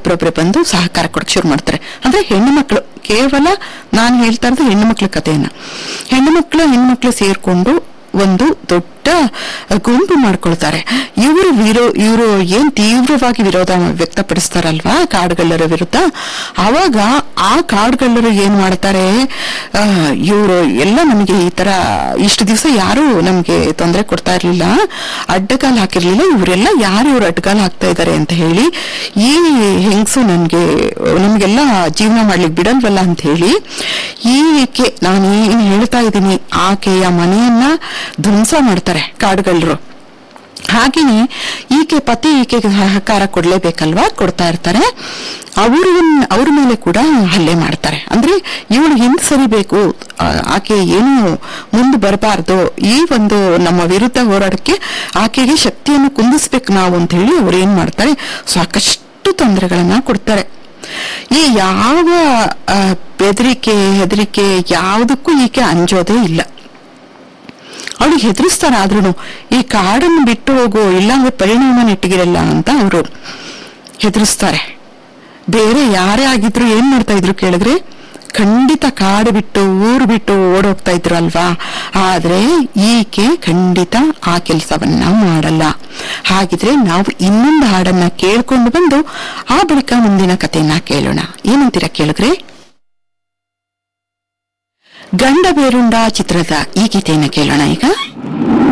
ಒಬ್ರೊಬ್ರೆ ಬಂದು ಸಹಕಾರ ಕೊಡಕ್ಕೆ ಶುರು ಮಾಡ್ತಾರೆ ಅಂದ್ರೆ ಹೆಣ್ಣು ಮಕ್ಕಳು ಕೇವಲ ನಾನು ಹೇಳ್ತಾ ಇರೋದು ಹೆಣ್ಣು ಮಕ್ಕಳ ಕಥೆಯನ್ನ ಹೆಣ್ಣು ಮಕ್ಕಳು ಹೆಣ್ಮಕ್ಳು ಸೇರ್ಕೊಂಡು ಒಂದು ದೊಡ್ಡ ಗುಂಪು ಮಾಡ್ಕೊಳ್ತಾರೆ ಇವರು ವಿರೋ ಇವರು ಏನ್ ತೀವ್ರವಾಗಿ ವಿರೋಧ ವ್ಯಕ್ತಪಡಿಸ್ತಾರಲ್ವಾ ಕಾಡುಗಳ್ಳರ ವಿರುದ್ಧ ಅವಾಗ ಆ ಕಾಡುಗಳ್ಳರು ಏನ್ ಮಾಡ್ತಾರೆ ಇವರು ಎಲ್ಲ ನಮಗೆ ಈ ತರ ಇಷ್ಟು ದಿವಸ ಯಾರು ನಮಗೆ ತೊಂದರೆ ಕೊಡ್ತಾ ಇರ್ಲಿಲ್ಲ ಅಡ್ಡಗಾಲ ಹಾಕಿರ್ಲಿಲ್ಲ ಇವರೆಲ್ಲ ಯಾರು ಇವ್ರು ಅಡ್ಡಗಾಲ ಹಾಕ್ತಾ ಇದ್ದಾರೆ ಅಂತ ಹೇಳಿ ಈ ಹೆಂಗಸು ನನ್ಗೆ ನಮ್ಗೆಲ್ಲ ಜೀವನ ಮಾಡ್ಲಿಕ್ಕೆ ಬಿಡಲ್ವಲ್ಲ ಅಂತ ಹೇಳಿ ಈಕೆ ನಾನು ಏನ್ ಹೇಳ್ತಾ ಇದ್ದೀನಿ ಆಕೆಯ ಮನೆಯನ್ನ ಧ್ವಂಸ ಮಾಡ್ತಾರೆ ಕಾಡುಗಳ್ಳರು ಹಾಗೆಯೇ ಈಕೆ ಪತಿ ಈಕೆಗೆ ಸಹಕಾರ ಕೊಡ್ಲೇಬೇಕಲ್ವಾ ಕೊಡ್ತಾ ಇರ್ತಾರೆ ಅವರು ಅವ್ರ ಮೇಲೆ ಕೂಡ ಹಲ್ಲೆ ಮಾಡ್ತಾರೆ ಅಂದ್ರೆ ಇವಳು ಹಿಂದೆ ಸರಿಬೇಕು ಆ, ಆಕೆ ಏನು ಮುಂದೆ ಬರಬಾರ್ದು ಈ ಒಂದು ನಮ್ಮ ವಿರುದ್ಧ ಹೋರಾಡಕ್ಕೆ ಆಕೆಗೆ ಶಕ್ತಿಯನ್ನು ಕುಂದಿಸ್ಬೇಕು ನಾವು ಅಂತ ಹೇಳಿ ಅವ್ರು ಏನ್ ಮಾಡ್ತಾರೆ ಸಾಕಷ್ಟು ತೊಂದರೆಗಳನ್ನ ಕೊಡ್ತಾರೆ ಈ ಯಾವ ಆ, ಬೆದರಿಕೆ ಹೆದರಿಕೆ ಯಾವುದಕ್ಕೂ ಈಕೆ ಅಂಜೋದೇ ಇಲ್ಲ ಅವಳಿಗೆ ಹೆದರಿಸ್ತಾರೆ ಆದ್ರೂ ಈ ಕಾಡನ್ನು ಬಿಟ್ಟು ಹೋಗೋ ಇಲ್ಲಾಂದ್ರೆ ಪರಿಣಾಮ ನೆಟ್ಟಿಗಿರಲ್ಲ ಅಂತ ಅವರು ಹೆದರಿಸ್ತಾರೆ ಬೇರೆ ಯಾರೇ ಆಗಿದ್ರು ಏನ್ ಮಾಡ್ತಾ ಇದ್ರು ಕೇಳಿದ್ರೆ ಖಂಡಿತ ಕಾಡು ಬಿಟ್ಟು ಊರು ಬಿಟ್ಟು ಓಡೋಗ್ತಾ ಇದ್ರು ಅಲ್ವಾ ಆದ್ರೆ ಈಕೆ ಖಂಡಿತ ಆ ಕೆಲಸವನ್ನ ಮಾಡಲ್ಲ ಹಾಗಿದ್ರೆ ನಾವು ಇನ್ನೊಂದು ಹಾಡನ್ನ ಕೇಳ್ಕೊಂಡು ಬಂದು ಆ ಬಳಿಕ ಮುಂದಿನ ಕಥೆಯನ್ನ ಕೇಳೋಣ ಏನಂತೀರ ಕೇಳಿದ್ರೆ ಗಂಡ ಬೇರುಂಡ ಚಿತ್ರದ ಈ ಗೀತೆಯನ್ನ ಕೇಳೋಣ ಈಗ